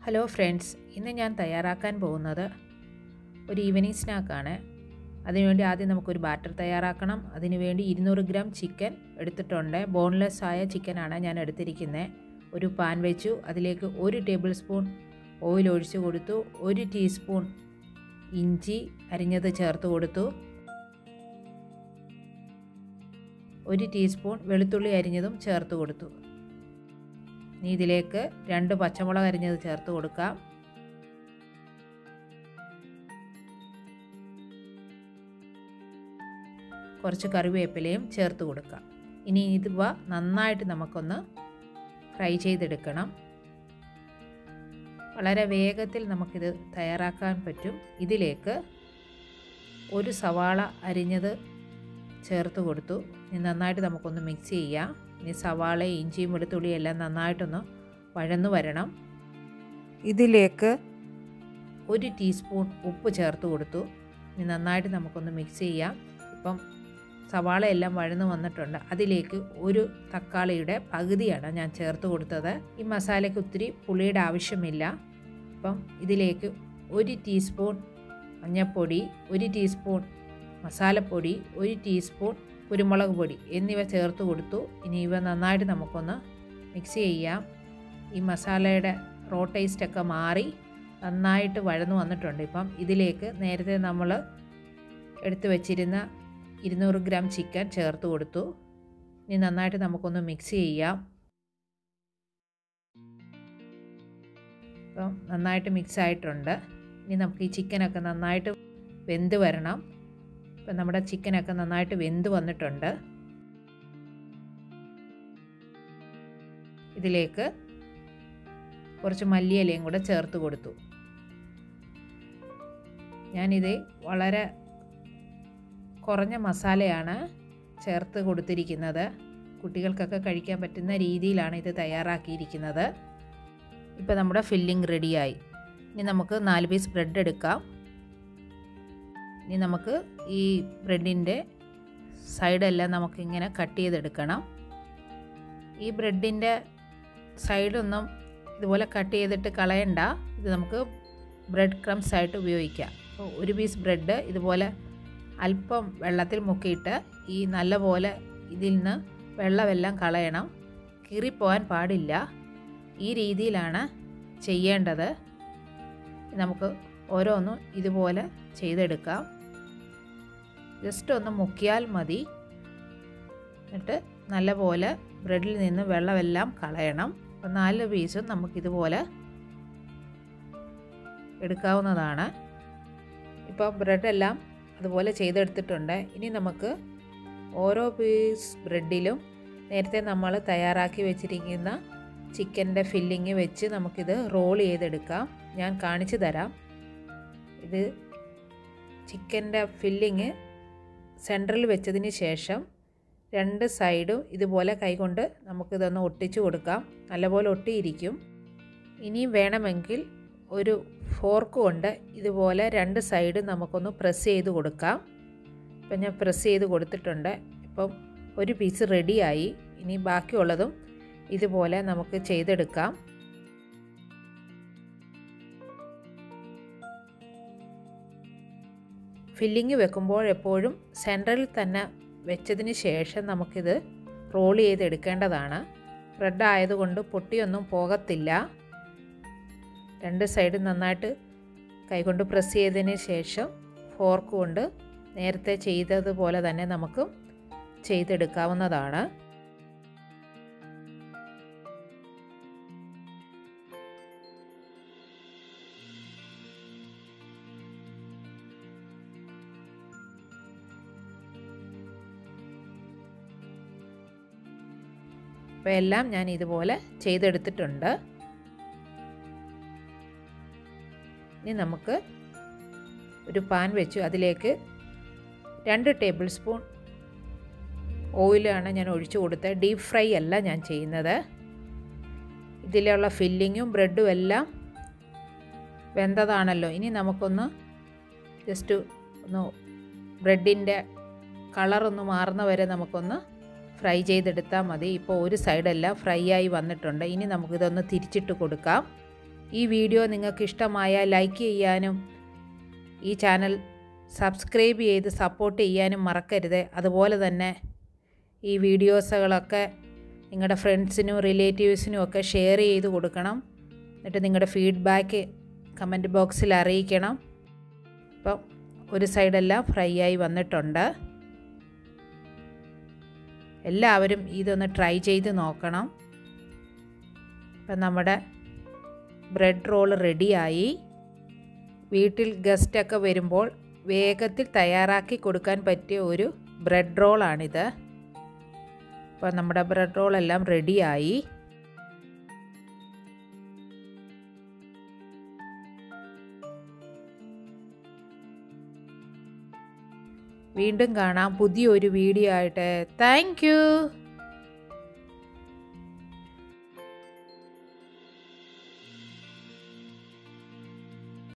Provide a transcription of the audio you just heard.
hello friends ഇന്ന് ഞാൻ തയ്യാറാക്കാൻ പോകുന്നത് ഒരു ഈവനിങ് സ്നാക്കാണ് അതിനുവേണ്ടി ആദ്യം നമുക്കൊരു ബാറ്റർ തയ്യാറാക്കണം അതിനുവേണ്ടി ഇരുന്നൂറ് ഗ്രാം ചിക്കൻ എടുത്തിട്ടുണ്ട് ബോൺലെസ് ആയ ചിക്കനാണ് ഞാൻ എടുത്തിരിക്കുന്നത് ഒരു പാൻ വെച്ചു അതിലേക്ക് ഒരു ടേബിൾ സ്പൂൺ ഓയിൽ ഒഴിച്ച് കൊടുത്തു ഒരു ടീസ്പൂൺ ഇഞ്ചി അരിഞ്ഞത് ചേർത്ത് കൊടുത്തു ഒരു ടീസ്പൂൺ വെളുത്തുള്ളി അരിഞ്ഞതും ചേർത്ത് കൊടുത്തു ഇനി ഇതിലേക്ക് രണ്ട് പച്ചമുളക് അരിഞ്ഞത് ചേർത്ത് കൊടുക്കാം കുറച്ച് കറിവേപ്പിലയും ചേർത്ത് കൊടുക്കാം ഇനി ഇതുവ നന്നായിട്ട് നമുക്കൊന്ന് ഫ്രൈ ചെയ്തെടുക്കണം വളരെ വേഗത്തിൽ നമുക്കിത് തയ്യാറാക്കാൻ പറ്റും ഇതിലേക്ക് ഒരു സവാള അരിഞ്ഞത് ചേർത്ത് കൊടുത്തു ഇനി നന്നായിട്ട് നമുക്കൊന്ന് മിക്സ് ചെയ്യാം ഇനി സവാള ഇഞ്ചിയും വെളുത്തുള്ളിയും എല്ലാം നന്നായിട്ടൊന്ന് വഴന്നു വരണം ഇതിലേക്ക് ഒരു ടീസ്പൂൺ ഉപ്പ് ചേർത്ത് കൊടുത്തു ഇനി നന്നായിട്ട് നമുക്കൊന്ന് മിക്സ് ചെയ്യാം ഇപ്പം സവാള എല്ലാം വഴന്നു വന്നിട്ടുണ്ട് അതിലേക്ക് ഒരു തക്കാളിയുടെ പകുതിയാണ് ഞാൻ ചേർത്ത് കൊടുത്തത് ഈ മസാലയ്ക്ക് ഒത്തിരി പുളിയുടെ ആവശ്യമില്ല അപ്പം ഇതിലേക്ക് ഒരു ടീസ്പൂൺ മഞ്ഞൾപ്പൊടി ഒരു ടീസ്പൂൺ മസാലപ്പൊടി ഒരു ടീസ്പൂൺ കുരുമുളക് പൊടി എന്നിവ ചേർത്ത് കൊടുത്തു ഇനി ഇവ നന്നായിട്ട് നമുക്കൊന്ന് മിക്സ് ചെയ്യാം ഈ മസാലയുടെ റോ ടേസ്റ്റൊക്കെ മാറി നന്നായിട്ട് വഴന്നു വന്നിട്ടുണ്ട് ഇപ്പം ഇതിലേക്ക് നേരത്തെ നമ്മൾ എടുത്തു വച്ചിരുന്ന ഇരുന്നൂറ് ഗ്രാം ചിക്കൻ ചേർത്ത് കൊടുത്തു ഇനി നന്നായിട്ട് നമുക്കൊന്ന് മിക്സ് ചെയ്യാം ഇപ്പം നന്നായിട്ട് മിക്സ് ആയിട്ടുണ്ട് ഇനി നമുക്ക് ഈ ചിക്കനൊക്കെ നന്നായിട്ട് വെന്ത് വരണം ഇപ്പം നമ്മുടെ ചിക്കനൊക്കെ നന്നായിട്ട് വെന്ത് വന്നിട്ടുണ്ട് ഇതിലേക്ക് കുറച്ച് മല്ലിയിലയും കൂടെ ചേർത്ത് കൊടുത്തു ഞാനിത് വളരെ കുറഞ്ഞ മസാലയാണ് ചേർത്ത് കൊടുത്തിരിക്കുന്നത് കുട്ടികൾക്കൊക്കെ കഴിക്കാൻ പറ്റുന്ന രീതിയിലാണ് ഇത് തയ്യാറാക്കിയിരിക്കുന്നത് ഇപ്പോൾ നമ്മുടെ ഫില്ലിംഗ് റെഡിയായി ഇനി നമുക്ക് നാല് പീസ് ബ്രെഡ് എടുക്കാം ഇനി നമുക്ക് ഈ ബ്രെഡിൻ്റെ സൈഡെല്ലാം നമുക്കിങ്ങനെ കട്ട് ചെയ്തെടുക്കണം ഈ ബ്രെഡിൻ്റെ സൈഡൊന്നും ഇതുപോലെ കട്ട് ചെയ്തിട്ട് കളയണ്ട ഇത് നമുക്ക് ബ്രെഡ് ക്രംസ് ആയിട്ട് ഉപയോഗിക്കാം അപ്പോൾ ഒരു പീസ് ബ്രെഡ് ഇതുപോലെ അല്പം വെള്ളത്തിൽ മുക്കിയിട്ട് ഈ നല്ല പോലെ ഇതിൽ നിന്ന് വെള്ളമെല്ലാം കളയണം കീറിപ്പോകാൻ പാടില്ല ഈ രീതിയിലാണ് ചെയ്യേണ്ടത് നമുക്ക് ഓരോന്നും ഇതുപോലെ ചെയ്തെടുക്കാം ജസ്റ്റ് ഒന്ന് മുക്കിയാൽ മതി എന്നിട്ട് നല്ലപോലെ ബ്രെഡിൽ നിന്ന് വെള്ളമെല്ലാം കളയണം അപ്പം നാല് പീസും നമുക്കിതുപോലെ എടുക്കാവുന്നതാണ് ഇപ്പോൾ ബ്രെഡെല്ലാം അതുപോലെ ചെയ്തെടുത്തിട്ടുണ്ട് ഇനി നമുക്ക് ഓരോ പീസ് ബ്രെഡിലും നേരത്തെ നമ്മൾ തയ്യാറാക്കി വെച്ചിരിക്കുന്ന ചിക്കൻ്റെ ഫില്ലിങ് വെച്ച് നമുക്കിത് റോൾ ചെയ്തെടുക്കാം ഞാൻ കാണിച്ചു തരാം ഇത് ചിക്കൻ്റെ ഫില്ലിങ് സെൻറ്ററിൽ വെച്ചതിന് ശേഷം രണ്ട് സൈഡും ഇതുപോലെ കൈകൊണ്ട് നമുക്കിതൊന്ന് ഒട്ടിച്ചു കൊടുക്കാം നല്ലപോലെ ഒട്ടിയിരിക്കും ഇനി വേണമെങ്കിൽ ഒരു ഫോർക്ക് കൊണ്ട് ഇതുപോലെ രണ്ട് സൈഡ് നമുക്കൊന്ന് പ്രസ് ചെയ്ത് കൊടുക്കാം ഇപ്പം ഞാൻ പ്രസ് ചെയ്ത് കൊടുത്തിട്ടുണ്ട് ഇപ്പം ഒരു പീസ് റെഡിയായി ഇനി ബാക്കിയുള്ളതും ഇതുപോലെ നമുക്ക് ചെയ്തെടുക്കാം ഫില്ലിങ് വെക്കുമ്പോൾ എപ്പോഴും സെൻട്രലിൽ തന്നെ വെച്ചതിന് ശേഷം നമുക്കിത് റോൾ ചെയ്തെടുക്കേണ്ടതാണ് ബ്രെഡ് ആയതുകൊണ്ട് പൊട്ടിയൊന്നും പോകത്തില്ല രണ്ട് സൈഡ് നന്നായിട്ട് കൈകൊണ്ട് പ്രസ് ചെയ്തതിന് ശേഷം ഫോർക്ക് കൊണ്ട് നേരത്തെ ചെയ്തതുപോലെ തന്നെ നമുക്ക് ചെയ്തെടുക്കാവുന്നതാണ് അപ്പോൾ എല്ലാം ഞാൻ ഇതുപോലെ ചെയ്തെടുത്തിട്ടുണ്ട് ഇനി നമുക്ക് ഒരു പാൻ വെച്ചു അതിലേക്ക് രണ്ട് ടേബിൾ സ്പൂൺ ഓയിലാണ് ഞാൻ ഒഴിച്ചു കൊടുത്തത് ഡീപ്പ് ഫ്രൈ അല്ല ഞാൻ ചെയ്യുന്നത് ഇതിലുള്ള ഫില്ലിങ്ങും ബ്രെഡും എല്ലാം വെന്തതാണല്ലോ ഇനി നമുക്കൊന്ന് ജസ്റ്റ് ഒന്ന് ബ്രെഡിൻ്റെ കളറൊന്ന് മാറുന്ന വരെ നമുക്കൊന്ന് ഫ്രൈ ചെയ്തെടുത്താൽ മതി ഇപ്പോൾ ഒരു സൈഡെല്ലാം ഫ്രൈ ആയി വന്നിട്ടുണ്ട് ഇനി നമുക്കിതൊന്ന് തിരിച്ചിട്ട് കൊടുക്കാം ഈ വീഡിയോ നിങ്ങൾക്ക് ഇഷ്ടമായാൽ ലൈക്ക് ചെയ്യാനും ഈ ചാനൽ സബ്സ്ക്രൈബ് ചെയ്ത് സപ്പോർട്ട് ചെയ്യാനും മറക്കരുത് അതുപോലെ തന്നെ ഈ വീഡിയോസുകളൊക്കെ നിങ്ങളുടെ ഫ്രണ്ട്സിനും റിലേറ്റീവ്സിനും ഒക്കെ ഷെയർ ചെയ്ത് കൊടുക്കണം എന്നിട്ട് നിങ്ങളുടെ ഫീഡ്ബാക്ക് കമൻറ്റ് ബോക്സിൽ അറിയിക്കണം ഇപ്പം ഒരു സൈഡെല്ലാം ഫ്രൈ ആയി വന്നിട്ടുണ്ട് എല്ലാവരും ഇതൊന്ന് ട്രൈ ചെയ്ത് നോക്കണം ഇപ്പം നമ്മുടെ ബ്രെഡ് റോൾ റെഡിയായി വീട്ടിൽ ഗസ്റ്റൊക്കെ വരുമ്പോൾ വേഗത്തിൽ തയ്യാറാക്കി കൊടുക്കാൻ പറ്റിയ ഒരു ബ്രെഡ് റോളാണിത് അപ്പോൾ നമ്മുടെ ബ്രെഡ് റോളെല്ലാം റെഡിയായി വീണ്ടും കാണാം പുതിയൊരു വീഡിയോ ആയിട്ട് താങ്ക്